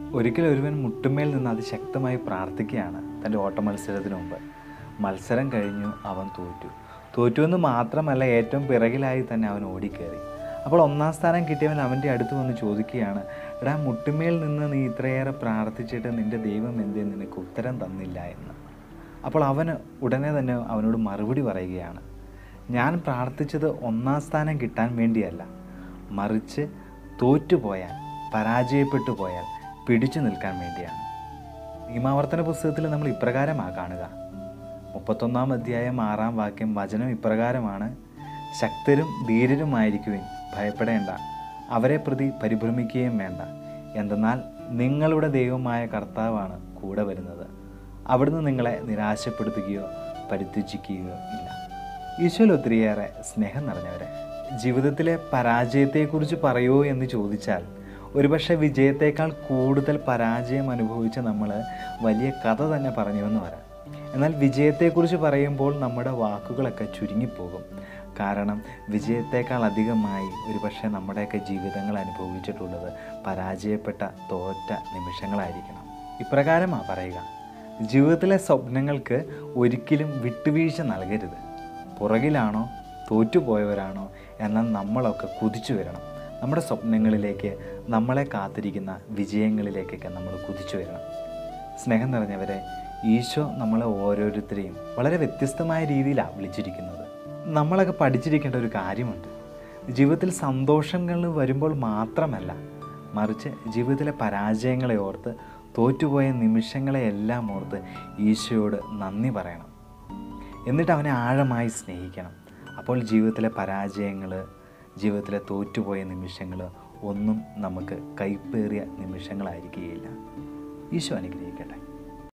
ഒരിക്കൽ ഒരുവൻ മുട്ടുമേൽ നിന്ന് അതിശക്തമായി പ്രാർത്ഥിക്കുകയാണ് തൻ്റെ ഓട്ട മത്സരത്തിന് മുമ്പ് മത്സരം കഴിഞ്ഞു അവൻ തോറ്റു തോറ്റുവെന്ന് മാത്രമല്ല ഏറ്റവും പിറകിലായി തന്നെ അവൻ ഓടിക്കയറി അപ്പോൾ ഒന്നാം സ്ഥാനം കിട്ടിയവൻ അവൻ്റെ അടുത്ത് വന്ന് ചോദിക്കുകയാണ് എടാ മുട്ടുമേൽ നിന്ന് നീ ഇത്രയേറെ പ്രാർത്ഥിച്ചിട്ട് നിൻ്റെ ദൈവം എന്തേ നിനക്ക് ഉത്തരം തന്നില്ല എന്ന് അപ്പോൾ അവന് ഉടനെ തന്നെ അവനോട് മറുപടി പറയുകയാണ് ഞാൻ പ്രാർത്ഥിച്ചത് ഒന്നാം സ്ഥാനം കിട്ടാൻ വേണ്ടിയല്ല മറിച്ച് തോറ്റുപോയാൽ പരാജയപ്പെട്ടു പോയാൽ പിടിച്ചു നിൽക്കാൻ വേണ്ടിയാണ് നിയമാവർത്തന പുസ്തകത്തിൽ നമ്മൾ ഇപ്രകാരമാണ് കാണുക മുപ്പത്തൊന്നാം അധ്യായം ആറാം വാക്യം വചനം ഇപ്രകാരമാണ് ശക്തരും ധീരരുമായിരിക്കുവിൻ ഭയപ്പെടേണ്ട അവരെ പ്രതി പരിഭ്രമിക്കുകയും വേണ്ട എന്തെന്നാൽ നിങ്ങളുടെ ദൈവമായ കർത്താവാണ് കൂടെ വരുന്നത് അവിടുന്ന് നിങ്ങളെ നിരാശപ്പെടുത്തുകയോ പരിത്യജിക്കുകയോ ഇല്ല ഈശോയിൽ ഒത്തിരിയേറെ സ്നേഹം നിറഞ്ഞവരെ ജീവിതത്തിലെ പരാജയത്തെക്കുറിച്ച് പറയുമോ എന്ന് ചോദിച്ചാൽ ഒരുപക്ഷെ വിജയത്തേക്കാൾ കൂടുതൽ പരാജയം അനുഭവിച്ച നമ്മൾ വലിയ കഥ തന്നെ പറഞ്ഞുവെന്ന് വരാം എന്നാൽ വിജയത്തെക്കുറിച്ച് പറയുമ്പോൾ നമ്മുടെ വാക്കുകളൊക്കെ ചുരുങ്ങിപ്പോകും കാരണം വിജയത്തേക്കാൾ അധികമായി ഒരുപക്ഷെ നമ്മുടെയൊക്കെ ജീവിതങ്ങൾ അനുഭവിച്ചിട്ടുള്ളത് പരാജയപ്പെട്ട തോറ്റ നിമിഷങ്ങളായിരിക്കണം ഇപ്രകാരമാണ് പറയുക ജീവിതത്തിലെ സ്വപ്നങ്ങൾക്ക് ഒരിക്കലും വിട്ടുവീഴ്ച നൽകരുത് പുറകിലാണോ തോറ്റുപോയവരാണോ എന്നാൽ നമ്മളൊക്കെ കുതിച്ചു വരണം നമ്മുടെ സ്വപ്നങ്ങളിലേക്ക് നമ്മളെ കാത്തിരിക്കുന്ന വിജയങ്ങളിലേക്കൊക്കെ നമ്മൾ കുതിച്ചു വരണം സ്നേഹം നിറഞ്ഞവരെ ഈശോ നമ്മളെ ഓരോരുത്തരെയും വളരെ വ്യത്യസ്തമായ രീതിയിലാണ് വിളിച്ചിരിക്കുന്നത് നമ്മളൊക്കെ പഠിച്ചിരിക്കേണ്ട ഒരു കാര്യമുണ്ട് ജീവിതത്തിൽ സന്തോഷങ്ങൾ വരുമ്പോൾ മാത്രമല്ല മറിച്ച് ജീവിതത്തിലെ പരാജയങ്ങളെ ഓർത്ത് തോറ്റുപോയ നിമിഷങ്ങളെയെല്ലാം ഓർത്ത് ഈശോയോട് നന്ദി പറയണം എന്നിട്ട് അവനെ ആഴമായി സ്നേഹിക്കണം അപ്പോൾ ജീവിതത്തിലെ പരാജയങ്ങൾ ജീവിതത്തിലെ തോറ്റുപോയ നിമിഷങ്ങൾ ഒന്നും നമുക്ക് കൈപ്പേറിയ നിമിഷങ്ങളായിരിക്കുകയില്ല ഈശോ അനുഗ്രഹിക്കും